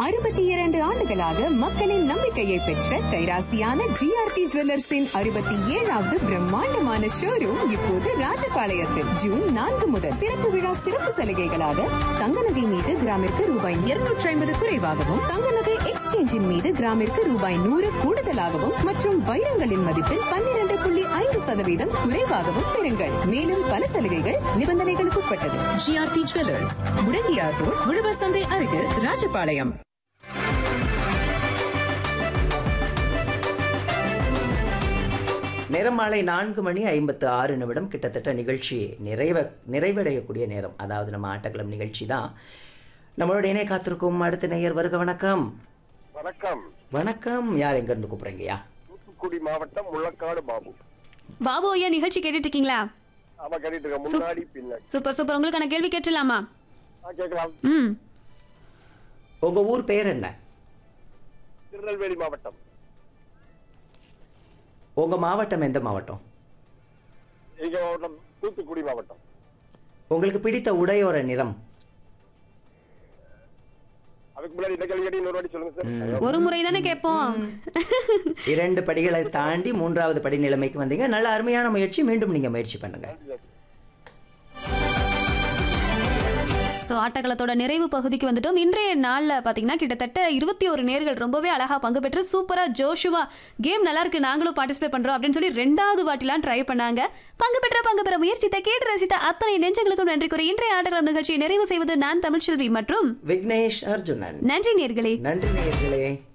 அறுபத்தி இரண்டு ஆண்டுகளாக மக்களின் நம்பிக்கையை பெற்ற கைராசியான ஜிஆர்டி ஜுவல்லர்ஸின் அறுபத்தி ஏழாவது பிரம்மாண்டமான ஷோரூம் இப்போது ராஜபாளையத்தில் ஜூன் நான்கு முதல் திறப்பு விழா சிறப்பு சலுகைகளாக தங்க நகை மீது கிராமிற்கு ரூபாய் இருநூற்றி ஐம்பது குறைவாகவும் தங்க நகை எக்ஸ்சேஞ்சின் மீது கிராமிற்கு ரூபாய் நூறு கூடுதலாகவும் மற்றும் வைரங்களின் மதிப்பில் பன்னிரண்டு புள்ளி ஐந்து சதவீதம் குறைவாகவும் பெறுங்கள் மேலும் பல சலுகைகள் நிபந்தனைகளுக்கு உட்பட்டது ஜிஆர்டி ஜுவல்லர்ஸ் முடங்கியார் ரோட் உழவர் சந்தை அருகில் ராஜபாளையம் நேரம் மாலை நான்கு மணி ஐம்பத்து ஆறு நிமிடம் கிட்டத்தட்ட நிகழ்ச்சி நிறைவ நிறைவடையக்கூடிய நேரம் அதாவது நம்ம ஆட்டக்களம் நிகழ்ச்சி தான் நம்மளோட இணை காத்திருக்கும் அடுத்த நேயர் வருக வணக்கம் வணக்கம் வணக்கம் யார் எங்கேருந்து கூப்பிட்றீங்கய்யா தூத்துக்குடி மாவட்டம் முள்ளக்காடு பாபு பாபு ஐயா நிகழ்ச்சி கேட்டுட்டு இருக்கீங்களா ஆமா கேட்டுட்டு இருக்க முன்னாடி பின்னாடி சூப்பர் சூப்பர் உங்களுக்கான கேள்வி கேட்டுலாமா ஆ, கேட்கலாம் ம் உங்கள் ஊர் பேர் என்ன திருநெல்வேலி மாவட்டம் உங்கள் மாவட்டம் எந்த மாவட்டம் எங்க மாவட்டம் தூத்துக்குடி மாவட்டம் உங்களுக்கு பிடித்த உடையோர நிறம் அதுக்கு முன்னாடி இந்த கேள்வி கேட்டு இன்னொரு வாட்டி சொல்லுங்க சார் ஒரு முறை தானே கேட்போம் இரண்டு படிகளை தாண்டி மூன்றாவது படி நிலைமைக்கு வந்தீங்க நல்ல அருமையான முயற்சி மீண்டும் நீங்கள் முயற்சி பண்ணுங்க ஸோ ஆட்டக்களத்தோட நிறைவு பகுதிக்கு வந்துட்டோம் இன்றைய நாளில் பார்த்தீங்கன்னா கிட்டத்தட்ட இருபத்தி ஒரு நேர்கள் ரொம்பவே அழகாக பங்கு பெற்று சூப்பராக ஜோஷுவா கேம் நல்லா இருக்கு நாங்களும் பார்ட்டிசிபேட் பண்ணுறோம் அப்படின்னு சொல்லி ரெண்டாவது வாட்டிலாம் ட்ரை பண்ணாங்க பங்கு பெற்ற பங்கு பெற முயற்சித்த கேட்டு ரசித்த அத்தனை நெஞ்சங்களுக்கும் நன்றி கூறி இன்றைய ஆட்டக்களம் நிகழ்ச்சியை நிறைவு செய்வது நான் தமிழ்ச்செல்வி மற்றும் விக்னேஷ் அர்ஜுனன் நன்றி நேர்களே நன்றி நேயர்களே